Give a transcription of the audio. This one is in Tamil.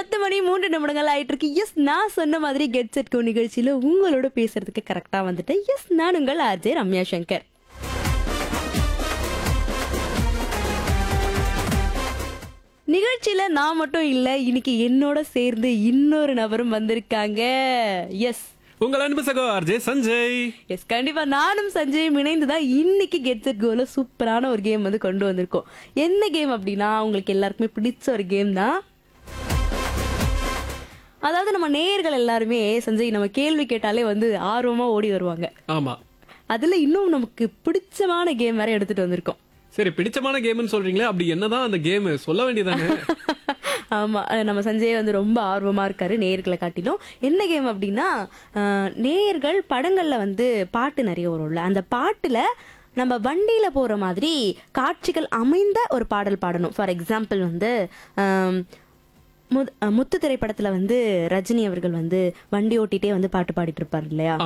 பத்து மணி மூன்று நிமிடங்கள் ஆயிட்டு இருக்கு எஸ் நான் சொன்ன மாதிரி கெட் செட் கோ நிகழ்ச்சியில உங்களோட பேசுறதுக்கு கரெக்டா வந்துட்டேன் எஸ் நான் உங்கள் ஆர்ஜே ரம்யா சங்கர் நிகழ்ச்சியில நான் மட்டும் இல்ல இன்னைக்கு என்னோட சேர்ந்து இன்னொரு நபரும் வந்திருக்காங்க எஸ் உங்கள் அன்பு சகோ ஆர்ஜே சஞ்சய் எஸ் கண்டிப்பா நானும் சஞ்சயும் இணைந்து தான் இன்னைக்கு கெட் செட் கோல சூப்பரான ஒரு கேம் வந்து கொண்டு வந்திருக்கோம் என்ன கேம் அப்படின்னா உங்களுக்கு எல்லாருக்குமே பிடிச்ச ஒரு கேம் தான் அதாவது நம்ம நேயர்கள் எல்லாருமே சஞ்சய் நம்ம கேள்வி கேட்டாலே வந்து ஆர்வமா ஓடி வருவாங்க ஆமா அதுல இன்னும் நமக்கு பிடிச்சமான கேம் வேற எடுத்துட்டு வந்திருக்கோம் சரி பிடிச்சமான கேம்னு சொல்றீங்களே அப்படி என்னதான் அந்த கேம் சொல்ல வேண்டியதானே ஆமா அஹ் நம்ம சஞ்சய் வந்து ரொம்ப ஆர்வமா இருக்காரு நேயர்களை காட்டிலும் என்ன கேம் அப்படின்னா அஹ், நேயர்கள் படங்கள்ல வந்து பாட்டு நிறைய வரும்ல அந்த பாட்டுல நம்ம வண்டியில போற மாதிரி காட்சிகள் அமைந்த ஒரு பாடல் பாடணும் ஃபார் எக்ஸாம்பிள் வந்து ஆம், முத்- அஹ், முத்து திரைப்படத்துல வந்து ரஜினி அவர்கள் வந்து வண்டி ஓட்டிட்டே வந்து பாட்டு பாடிட்டு இருப்பார் இல்லையா